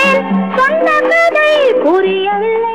கேட்டேன் சொன்ன கதை புரியவில்லை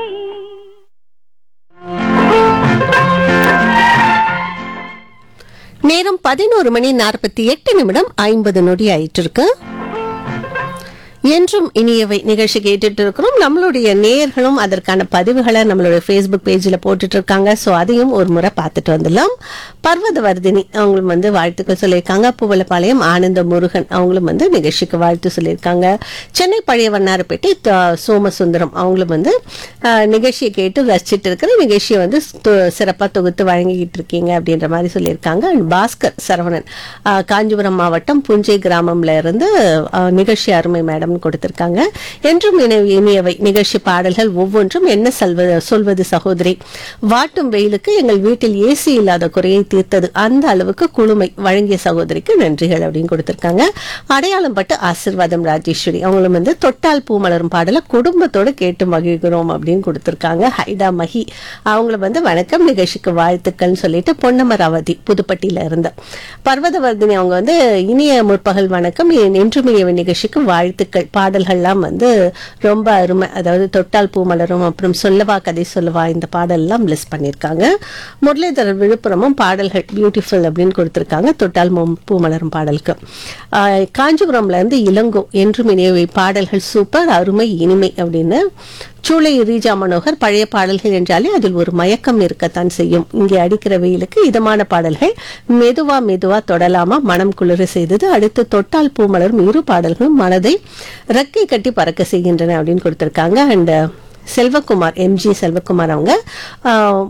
நேரம் பதினோரு மணி நாற்பத்தி எட்டு நிமிடம் ஐம்பது நொடி ஆயிட்டு இருக்கு என்றும் இனியவை நிகழ்ச்சி கேட்டுட்டு இருக்கிறோம் நம்மளுடைய நேயர்களும் அதற்கான பதிவுகளை நம்மளுடைய ஃபேஸ்புக் பேஜில் போட்டுட்டு இருக்காங்க ஸோ அதையும் ஒரு முறை பார்த்துட்டு வந்துடலாம் பர்வதவர்தினி அவங்களும் வந்து வாழ்த்துக்கள் சொல்லியிருக்காங்க பூவலப்பாளையம் ஆனந்த முருகன் அவங்களும் வந்து நிகழ்ச்சிக்கு வாழ்த்து சொல்லியிருக்காங்க சென்னை பழைய வண்ணாரப்பேட்டை த- சோமசுந்தரம் அவங்களும் வந்து ஆஹ், நிகழ்ச்சியை கேட்டு ரசிச்சிட்டு இருக்கிற நிகழ்ச்சியை வந்து சிறப்பாக தொகுத்து வழங்கிக்கிட்டு இருக்கீங்க அப்படின்ற மாதிரி சொல்லியிருக்காங்க And பாஸ்கர் சரவணன் ஆஹ், காஞ்சிபுரம் மாவட்டம் புஞ்சை கிராமம்ல இருந்து ஆஹ், நிகழ்ச்சி அருமை மேடம் கொடுத்திருக்காங்க என்றும் இனி- இனியவை நிகழ்ச்சி பாடல்கள் ஒவ்வொன்றும் என்ன சொல்வது சொல்வது சகோதரி வாட்டும் வெயிலுக்கு எங்கள் வீட்டில் ஏசி இல்லாத குறையை தீர்த்தது அந்த அளவுக்கு குளுமை வழங்கிய சகோதரிக்கு நன்றிகள் அப்படின்னு கொடுத்திருக்காங்க அடையாளம் பட்டு ஆசிர்வாதம் ராஜேஸ்வரி அவங்களும் வந்து தொட்டால் பூ மலரும் பாடலை குடும்பத்தோட கேட்டு மகிழ்கிறோம் அப்படின்னு கொடுத்திருக்காங்க ஹைடா மஹி அவங்கள வந்து வணக்கம் நிகழ்ச்சிக்கு வாழ்த்துக்கள்னு சொல்லிட்டு பொன்னமராவதி புதுப்பட்டியில இருந்து பர்வதவர்தினி அவங்க வந்து இனிய முற்பகல் வணக்கம் என் என்றும் இனிய நிகழ்ச்சிக்கு வாழ்த்துக்கள் பாடல்கள்லாம் வந்து ரொம்ப அருமை அதாவது தொட்டால் பூ மலரும் அப்புறம் சொல்லவா கதை சொல்லவா இந்த பாடல்லாம் லிஸ்ட் பண்ணியிருக்காங்க முரளிதரர் விழுப்புரமும் பாடல்கள் பியூட்டிஃபுல் அப்படின்னு கொடுத்திருக்காங்க தொட்டால் மு- பூ மலரும் பாடலுக்கு ஆஹ் காஞ்சிபுரம்ல இருந்து இளங்கோ என்றும் இனியவை பாடல்கள் சூப்பர் அருமை இனிமை அப்படின்னு சூளை ரீஜா மனோகர் பழைய பாடல்கள் என்றாலே அதில் ஒரு மயக்கம் இருக்கத்தான் செய்யும் இங்கே அடிக்கிற வெயிலுக்கு இதமான பாடல்கள் மெதுவா மெதுவா தொடலாமா மனம் குளிர செய்தது அடுத்து தொட்டால் பூ மலரும் இரு பாடல்களும் மனதை ரெக்கை கட்டி பறக்க செய்கின்றன அப்படின்னு கொடுத்திருக்காங்க அண்ட் செல்வகுமார் எம்ஜி செல்வகுமார் அவங்க ஆஹ்,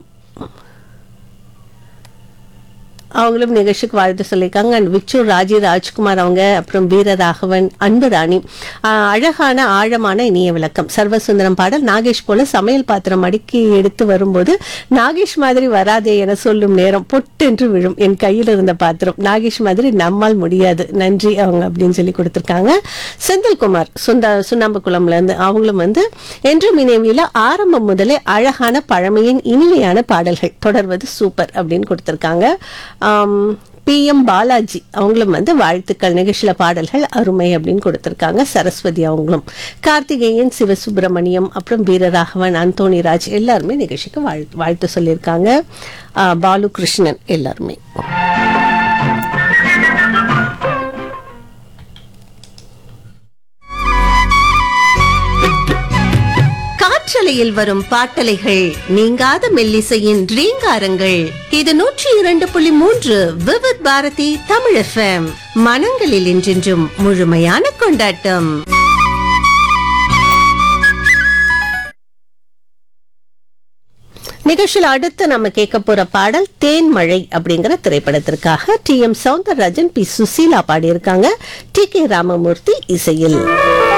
அவங்களும் நிகழ்ச்சிக்கு வாழ்த்து சொல்லியிருக்காங்க அண்ட் விச்சூர் ராஜி ராஜ்குமார் அவங்க அப்புறம் வீரராகவன் அன்பு ராணி ஆஹ் அழகான ஆழமான இனிய விளக்கம் சர்வசுந்தரம் பாடல் நாகேஷ் போல சமையல் பாத்திரம் அடுக்கி எடுத்து வரும்போது நாகேஷ் மாதிரி வராதே என சொல்லும் நேரம் பொட்டென்று விழும் என் கையில் இருந்த பாத்திரம் நாகேஷ் மாதிரி நம்மால் முடியாது நன்றி அவங்க அப்படின்னு சொல்லி கொடுத்திருக்காங்க செந்தில்குமார் சுந்தா சுண்ணாம்புக்குளம்ல இருந்து அவங்களும் வந்து என்றும் இணைவியில ஆரம்பம் முதலே அழகான பழமையின் இனிமையான பாடல்கள் தொடர்வது சூப்பர் அப்படின்னு கொடுத்திருக்காங்க பி எம் பாலாஜி அவங்களும் வந்து வாழ்த்துக்கள் நிகழ்ச்சியில பாடல்கள் அருமை அப்படின்னு கொடுத்திருக்காங்க சரஸ்வதி அவங்களும் கார்த்திகேயன் சிவசுப்பிரமணியம் அப்புறம் வீரராகவன் அந்தோணி ராஜ் எல்லாருமே நிகழ்ச்சிக்கு வாழ் வாழ்த்து சொல்லியிருக்காங்க ஆஹ் பாலு கிருஷ்ணன் எல்லாருமே காற்றலையில் வரும் பாட்டலைகள் நீங்காத மெல்லிசையின் ரீங்காரங்கள் இது நூற்றி இரண்டு புள்ளி மூன்று விவித் பாரதி தமிழ் எஃப்எம் மனங்களில் என்றென்றும் முழுமையான கொண்டாட்டம் நிகழ்ச்சியில் அடுத்து நம்ம கேட்க போற பாடல் தேன்மழை அப்படிங்கிற திரைப்படத்திற்காக T M Soundararajan P Susheela பாடியிருக்காங்க டி கே ராமமூர்த்தி இசையில்